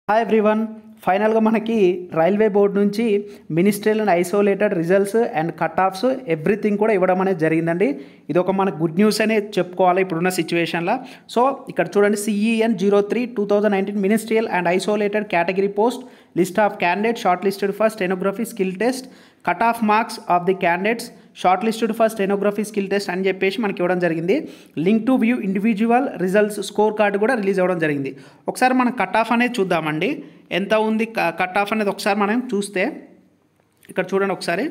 hi everyone ఫైనల్గా మనకి railway board నుంచి ministerial and isolated results and cut offs everything కూడా ఇవ్వడం అనేది జరిగిందండి ఇది ఒక మనకు గుడ్ న్యూస్ అనే చెప్పుకోవాలి ఇప్పుడున్న సిచ్యువేషన్లో సో ఇక్కడ చూడండి CEN zero three two thousand nineteen ministerial and isolated category post list of candidate short listed for stenography skill test cut off marks of the candidates short listed for stenography skill test అని చెప్పేసి మనకి ఇవ్వడం జరిగింది link to view individual results score card కూడా release అవ్వడం జరిగింది ఒకసారి మనం కట్ ఆఫ్ అనేది చూద్దామండి ఎంత ఉంది కట్ ఆఫ్ అనేది ఒకసారి మనం చూస్తే ఇక్కడ చూడండి ఒకసారి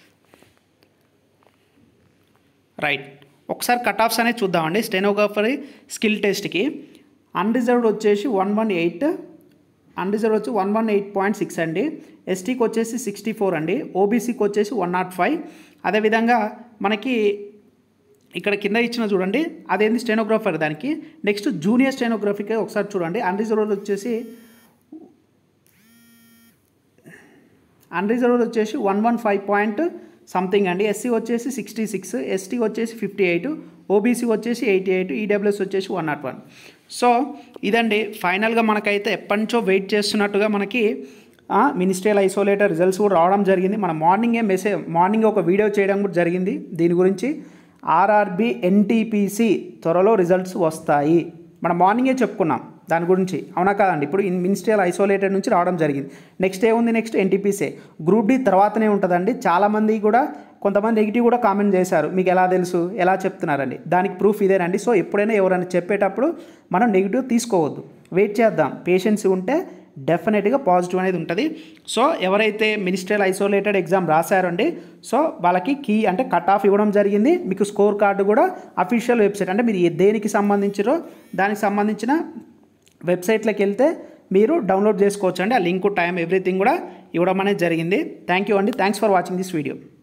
రైట్ ఒకసారి కట్ ఆఫ్స్ అనేది చూద్దామండి స్టెనోగ్రఫరీ స్కిల్ టెస్ట్కి అన్రిజర్వ్డ్ వచ్చేసి వన్ వన్ ఎయిట్ అన్రిజర్వ్ వచ్చి one one eight point six అండి ఎస్టీకి వచ్చేసి సిక్స్టీ ఫోర్ అండి ఓబీసీకి వచ్చేసి వన్ నాట్ ఫైవ్ అదేవిధంగా మనకి ఇక్కడ కింద ఇచ్చిన చూడండి అదేంది స్టెనోగ్రాఫర్ దానికి నెక్స్ట్ జూనియర్ స్టెనోగ్రఫీకి ఒకసారి చూడండి అన్రిజర్వ్డ్ వచ్చేసి అన్రిజర్వ్డ్ వచ్చేసి one one five point something అండి ఎస్సీ వచ్చేసి సిక్స్టీ సిక్స్ ఎస్టీ వచ్చేసి ఫిఫ్టీ ఎయిట్ ఓబీసీ వచ్చేసి ఎయిటీ ఎయిట్ ఈడబ్ల్యూఎస్ వచ్చేసి వన్ నాట్ వన్ సో ఇదండి ఫైనల్గా మనకైతే ఎప్పటి నుంచో వెయిట్ చేస్తున్నట్టుగా మనకి మినిస్ట్రియల్ ఐసోలేటర్ రిజల్ట్స్ కూడా రావడం జరిగింది మన మార్నింగే మెసేజ్ మార్నింగ్ ఒక వీడియో చేయడం కూడా జరిగింది దీని గురించి ఆర్ఆర్బి ఎన్టీపీసీ త్వరలో రిజల్ట్స్ వస్తాయి మనం మార్నింగే చెప్పుకున్నాం దాని గురించి అవునా కాదండి ఇప్పుడు ఇన్ మినిస్ట్రియల్ ఐసోలేటెడ్ నుంచి రావడం జరిగింది నెక్స్ట్ ఏముంది నెక్స్ట్ ఎన్టీపీసీ గ్రూప్ డి తర్వాతనే ఉంటుందండి చాలామంది కూడా కొంతమంది నెగిటివ్ కూడా కామెంట్ చేశారు మీకు ఎలా తెలుసు ఎలా చెప్తున్నారండి దానికి ప్రూఫ్ ఇదేనండి సో ఎప్పుడైనా ఎవరైనా చెప్పేటప్పుడు మనం నెగిటివ్ తీసుకోవద్దు వెయిట్ చేద్దాం పేషెన్స్ ఉంటే డెఫినెట్గా పాజిటివ్ అనేది ఉంటుంది సో ఎవరైతే మినిస్ట్రియల్ ఐసోలేటెడ్ ఎగ్జామ్ రాశారండి సో వాళ్ళకి కీ అంటే కట్ ఆఫ్ ఇవ్వడం జరిగింది మీకు స్కోర్ కార్డు కూడా అఫీషియల్ వెబ్సైట్ అంటే మీరు దేనికి సంబంధించిరో దానికి సంబంధించిన వెబ్సైట్లోకి వెళ్తే మీరు డౌన్లోడ్ చేసుకోవచ్చు అండి ఆ లింక్ టైం ఎవ్రీథింగ్ కూడా ఇవ్వడం అనేది జరిగింది థ్యాంక్ యూ అండి thanks for watching this video